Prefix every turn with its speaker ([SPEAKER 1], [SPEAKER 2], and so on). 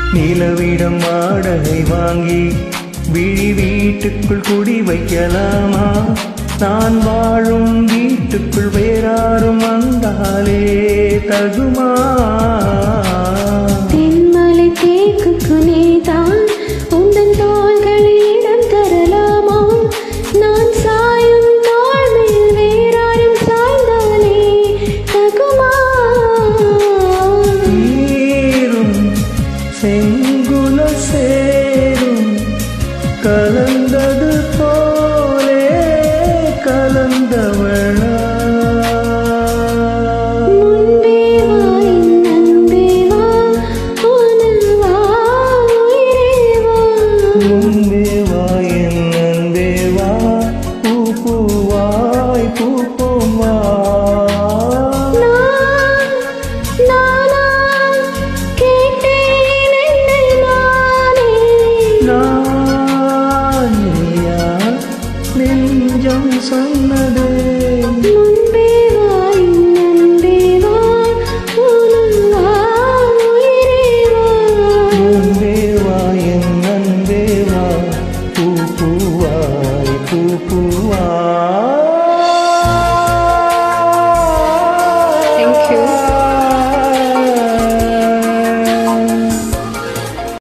[SPEAKER 1] நிலவிடம் வாடகை வாங்கி விழி வீட்டுக்குள் குடி வைக்கலாமா நான் வாழும் வீட்டுக்குள் வேறாரும் வந்தாலே தகுமா
[SPEAKER 2] தென்மலை தேக்குக்கு நீதான் உந்தன் தோள்களில் இடம் தரலாமா நான் சாயும் தோள் மேல் வேறாரும் சாய்ந்தாலே தகுமா
[SPEAKER 1] நீரும் செங்குல சேரும் கலந்தது போலே கலந்தவளா
[SPEAKER 2] முன்பே வா என் அன்பே வா உனல் வா உயிரே வா
[SPEAKER 1] முன்பே வா என் அன்பே வா பூ பூவாய் பூ பூவா
[SPEAKER 2] நான் நானா கேட்டேன் என்னை நானே
[SPEAKER 1] நான் நீயா நெஞ்சம் சொன்னது
[SPEAKER 2] முன்பே வா என் அன்பே வா உனல் வா உயிரே வா
[SPEAKER 1] முன்பே வா என் அன்பே வா பூ பூவாய் பூ பூவா